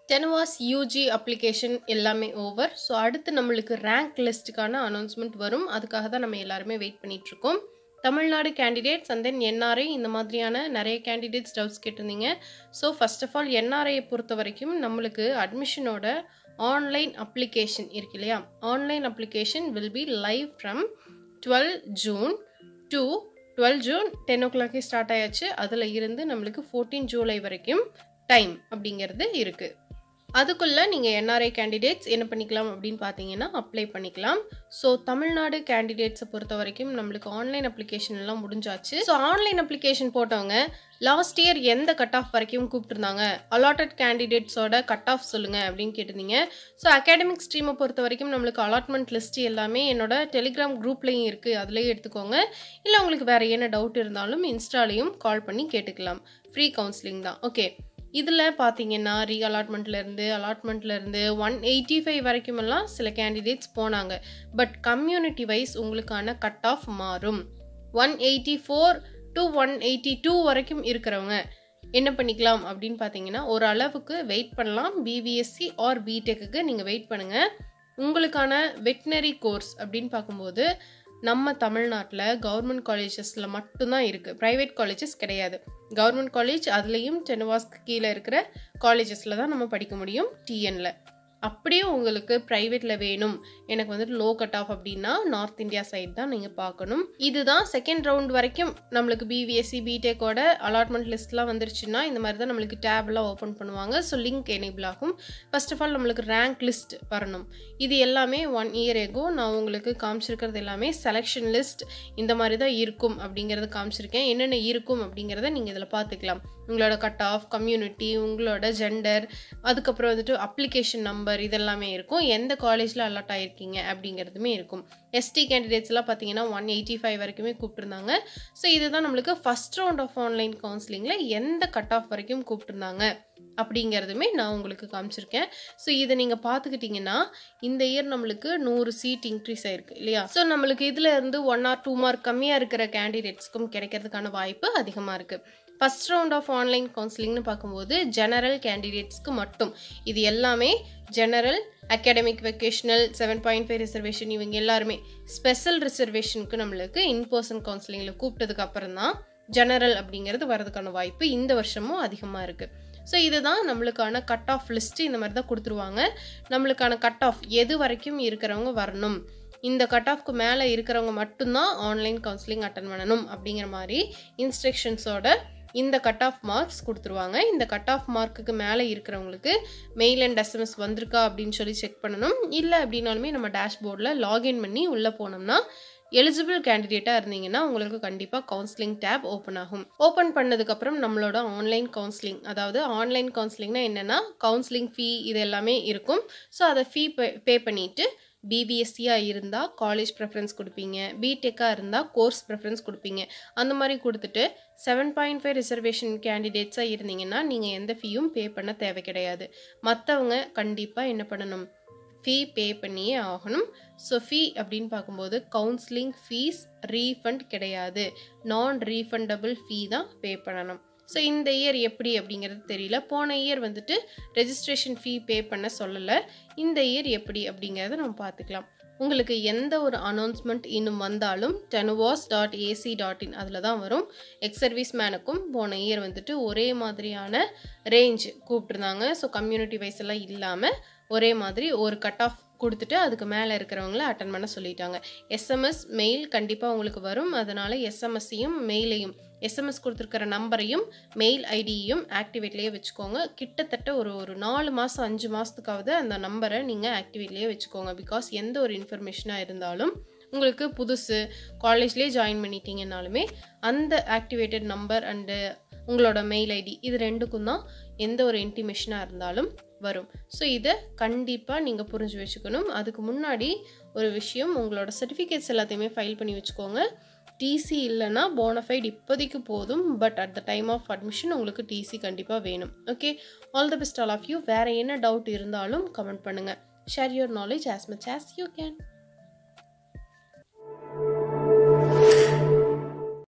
டெனவாஸ் UG application எல்லாமே over so அடுத்து நம்மளுக்கு ரேங்க் லிஸ்ட்டுக்கான அனௌன்ஸ்மெண்ட் வரும் அதுக்காக தான் நம்ம எல்லாருமே வெயிட் பண்ணிட்டு இருக்கோம் Tamil Nadu candidates and then NRI இந்த மாதிரியான நிறைய கேண்டிடேட்ஸ் டவுட்ஸ் கேட்டிருந்தீங்க ஸோ ஃபர்ஸ்ட் ஆஃப் ஆல் என்ஆர்ஐயை பொறுத்த வரைக்கும் நம்மளுக்கு அட்மிஷனோட ஆன்லைன் அப்ளிகேஷன் இருக்கு இல்லையா online application will be live from twelve June to twelve June ten ஓ கிளாக்கே ஸ்டார்ட் ஆயாச்சு அதில் இருந்து நம்மளுக்கு ஃபோர்டீன் ஜூலை வரைக்கும் டைம் அப்படிங்கிறது இருக்குது அதுக்குள்ளே நீங்கள் என்ஆர்ஐ கேண்டிடேட்ஸ் என்ன பண்ணிக்கலாம் அப்படின்னு பார்த்தீங்கன்னா அப்ளை பண்ணிக்கலாம் ஸோ தமிழ்நாடு கேண்டிடேட்ஸை பொறுத்த வரைக்கும் நம்மளுக்கு ஆன்லைன் அப்ளிகேஷன் எல்லாம் முடிஞ்சாச்சு ஸோ ஆன்லைன் அப்ளிகேஷன் போட்டவங்க லாஸ்ட் இயர் எந்த கட் ஆஃப் வரைக்கும் கூப்பிட்டுருந்தாங்க அலாட்டட் கேண்டிடேட்ஸோட கட் ஆஃப் சொல்லுங்கள் அப்படின்னு கேட்டிருந்தீங்க ஸோ அகாடமிக் ஸ்ட்ரீமை பொறுத்த வரைக்கும் நம்மளுக்கு அலாட்மெண்ட் லிஸ்ட் எல்லாமே என்னோட டெலிகிராம் குரூப்லேயும் இருக்குது அதுலேயே எடுத்துக்கோங்க இல்லை உங்களுக்கு வேறு என்ன டவுட் இருந்தாலும் இன்ஸ்டாலையும் கால் பண்ணி கேட்டுக்கலாம் ஃப்ரீ கவுன்சிலிங் தான் ஓகே இதில் பார்த்தீங்கன்னா ரீ அலாட்மெண்ட்லேருந்து அலாட்மெண்ட்லேருந்து ஒன் எயிட்டி ஃபைவ் வரைக்குமெல்லாம் சில கேண்டிடேட்ஸ் போனாங்க பட் கம்யூனிட்டி வைஸ் உங்களுக்கான கட் ஆஃப் மாறும் one eighty four to one eighty two வரைக்கும் இருக்கிறவங்க என்ன பண்ணிக்கலாம் அப்படின்னு பார்த்தீங்கன்னா ஒரு அளவுக்கு வெயிட் பண்ணலாம் பிபிஎஸ்சி ஆர் பிடெக்கு நீங்கள் வெயிட் பண்ணுங்கள் உங்களுக்கான வெட்டினரி கோர்ஸ் அப்படின்னு பார்க்கும்போது நம்ம தமிழ்நாட்டில் கவர்மெண்ட் காலேஜஸில் மட்டும்தான் இருக்குது ப்ரைவேட் காலேஜஸ் கிடையாது கவர்மெண்ட் காலேஜ் அதுலேயும் டென்வாஸ்க்கு கீழே இருக்கிற காலேஜஸில் தான் நம்ம படிக்க முடியும் டிஎனில் அப்படியே உங்களுக்கு ப்ரைவேட்டில் வேணும் எனக்கு வந்துட்டு லோ கட் ஆஃப் அப்படின்னா நார்த் இந்தியா சைட் தான் நீங்கள் பார்க்கணும் இதுதான் செகண்ட் ரவுண்ட் வரைக்கும் நம்மளுக்கு பிவிஎஸ்சி பிடெக்கோட அலாட்மெண்ட் லிஸ்ட்லாம் வந்துருச்சுன்னா இந்த மாதிரி தான் நம்மளுக்கு டேப்லாம் ஓப்பன் பண்ணுவாங்க ஸோ லிங்க் எனேபிள் ஆகும் ஃபர்ஸ்ட் ஆஃப் ஆல் நம்மளுக்கு ரேங்க் லிஸ்ட் வரணும் இது எல்லாமே ஒன் இயர் எகோ நான் உங்களுக்கு காமிச்சிருக்கிறது எல்லாமே செலெக்ஷன் லிஸ்ட் இந்த மாதிரி தான் இருக்கும் அப்படிங்கிறத காமிச்சிருக்கேன் என்னென்ன இருக்கும் அப்படிங்கிறத நீங்கள் இதில் பார்த்துக்கலாம் உங்களோட கட் ஆஃப் கம்யூனிட்டி உங்களோட ஜெண்டர் அதுக்கப்புறம் வந்துட்டு அப்ளிகேஷன் நம்பர் இதெல்லாமே இருக்கும் எந்த காலேஜில் அலாட் ஆகிருக்கீங்க அப்படிங்கிறதுமே இருக்கும் எஸ்டி கேண்டிடேட்ஸ்லாம் பார்த்தீங்கன்னா ஒன் எயிட்டி ஃபைவ் வரைக்குமே கூப்பிட்டுருந்தாங்க ஸோ இதுதான் நம்மளுக்கு ஃபஸ்ட் ரவுண்ட் ஆஃப் ஆன்லைன் கவுன்சிலிங்கில் எந்த கட் ஆஃப் வரைக்கும் கூப்பிட்டுருந்தாங்க அப்படிங்கிறதுமே நான் உங்களுக்கு காமிச்சிருக்கேன் ஸோ இதை நீங்கள் பார்த்துக்கிட்டிங்கன்னா இந்த இயர் நம்மளுக்கு நூறு சீட் இன்க்ரீஸ் ஆயிருக்கு இல்லையா ஸோ நம்மளுக்கு இதில் இருந்து ஒன் ஆர் டூ மார்க் கம்மியாக இருக்கிற கேண்டிடேட்ஸ்க்கும் கிடைக்கிறதுக்கான வாய்ப்பு அதிகமாக இருக்குது ஃபஸ்ட் ரவுண்ட் ஆஃப் ஆன்லைன் கவுன்சிலிங்னு பார்க்கும்போது ஜெனரல் கேண்டிடேட்ஸ்க்கு மட்டும் இது எல்லாமே general academic vocational seven point five reservation இவங்க எல்லாருமே ஸ்பெஷல் ரிசர்வேஷனுக்கு நம்மளுக்கு இன் பர்சன் கவுன்சிலிங்கில் கூப்பிட்டதுக்கு அப்புறம் தான் ஜெனரல் அப்படிங்கிறது வரதுக்கான வாய்ப்பு இந்த வருஷமும் அதிகமாக இருக்குது ஸோ இதுதான் நம்மளுக்கான கட் ஆஃப் லிஸ்ட்டு இந்த மாதிரி தான் கொடுத்துருவாங்க நம்மளுக்கான கட் ஆஃப் எது வரைக்கும் இருக்கிறவங்க வரணும் இந்த கட் ஆஃப்க்கு மேலே இருக்கிறவங்க மட்டும்தான் ஆன்லைன் கவுன்சிலிங் அட்டன் பண்ணணும் அப்படிங்கிற மாதிரி இன்ஸ்ட்ரக்ஷன்ஸோட இந்த கட் ஆஃப் மார்க்ஸ் கொடுத்துருவாங்க இந்த கட் ஆஃப் மார்க்குக்கு மேலே இருக்கிறவங்களுக்கு மெயில் அண்ட் எஸ்எம்எஸ் வந்திருக்கா அப்படின்னு சொல்லி செக் பண்ணணும் இல்லை அப்படின்னாலுமே நம்ம டேஷ்போர்டில் லாகின் பண்ணி உள்ளே போனோம்னா எலிஜிபிள் கேண்டிடேட்டாக இருந்தீங்கன்னா உங்களுக்கு கண்டிப்பாக கவுன்சிலிங் டேப் ஓப்பன் ஆகும் ஓப்பன் பண்ணதுக்கப்புறம் நம்மளோட ஆன்லைன் கவுன்சிலிங் அதாவது ஆன்லைன் கவுன்சிலிங்னா என்னென்னா கவுன்சிலிங் ஃபீ இது எல்லாமே இருக்கும் ஸோ அதை ஃபீ பே பண்ணிவிட்டு பிபிஎஸ்சியாக இருந்தால் காலேஜ் ப்ரெஃபரன்ஸ் கொடுப்பீங்க பிடெக்காக இருந்தால் கோர்ஸ் ப்ரெஃபரன்ஸ் கொடுப்பீங்க அந்த மாதிரி கொடுத்துட்டு செவன் பாயிண்ட் ஃபைவ் ரிசர்வேஷன் கேண்டிடேட்ஸாக இருந்தீங்கன்னா நீங்கள் எந்த ஃபீயும் பே பண்ண தேவை கிடையாது மற்றவங்க கண்டிப்பாக என்ன பண்ணணும் ஃபீ பே பண்ணியே ஆகணும் ஸோ ஃபீ அப்படின்னு பார்க்கும்போது கவுன்சிலிங் ஃபீஸ் ரீஃபண்ட் கிடையாது நான் ரீஃபண்டபிள் ஃபீ தான் பே பண்ணணும் ஸோ இந்த இயர் எப்படி அப்படிங்கிறது தெரியல போன இயர் வந்துட்டு ரெஜிஸ்ட்ரேஷன் ஃபீ பே பண்ண சொல்லலை இந்த இயர் எப்படி அப்படிங்கிறத நம்ம பார்த்துக்கலாம் உங்களுக்கு எந்த ஒரு அனௌன்ஸ்மெண்ட் இன்னும் வந்தாலும் TANUVAS dot AC dot in அதில் தான் வரும் எக்ஸ் சர்வீஸ் மேனுக்கும் போன இயர் வந்துட்டு ஒரே மாதிரியான ரேஞ்ச் கூப்பிட்ருந்தாங்க ஸோ கம்யூனிட்டி வைஸ் எல்லாம் இல்லாமல் ஒரே மாதிரி ஒரு கட் ஆஃப் கொடுத்துட்டு அதுக்கு மேலே இருக்கிறவங்கள அட்டன் பண்ண சொல்லிட்டாங்க எஸ்எம்எஸ் மெயில் கண்டிப்பாக உங்களுக்கு வரும் அதனால் எஸ்எம்எஸ்ஸையும் மெயிலையும் எஸ்எம்எஸ் கொடுத்துருக்கிற நம்பரையும் மெயில் ஐடியையும் ஆக்டிவேட்லேயே வச்சுக்கோங்க கிட்டத்தட்ட ஒரு ஒரு நாலு மாதம் அஞ்சு மாதத்துக்காவது அந்த நம்பரை நீங்கள் ஆக்டிவேட்லேயே வச்சுக்கோங்க பிகாஸ் எந்த ஒரு இன்ஃபர்மேஷனாக இருந்தாலும் உங்களுக்கு புதுசு காலேஜ்லேயே ஜாயின் பண்ணிட்டீங்கனாலுமே அந்த ஆக்டிவேட்டட் நம்பர் அண்டு உங்களோட மெயில் ஐடி இது ரெண்டுக்கும் தான் எந்த ஒரு இன்டிமேஷனாக இருந்தாலும் வரும் ஸோ இதை கண்டிப்பாக நீங்கள் புரிஞ்சு வச்சுக்கணும் அதுக்கு முன்னாடி ஒரு விஷயம் உங்களோட சர்டிஃபிகேட்ஸ் எல்லாத்தையுமே ஃபைல் பண்ணி வச்சுக்கோங்க டிசி இல்லைன்னா போனஃபைட் இப்போதைக்கு போதும் but at the time of admission உங்களுக்கு டிசி கண்டிப்பாக வேணும் okay all the best all of you வேறு என்ன டவுட் இருந்தாலும் கமெண்ட் பண்ணுங்கள் share your knowledge as much as you can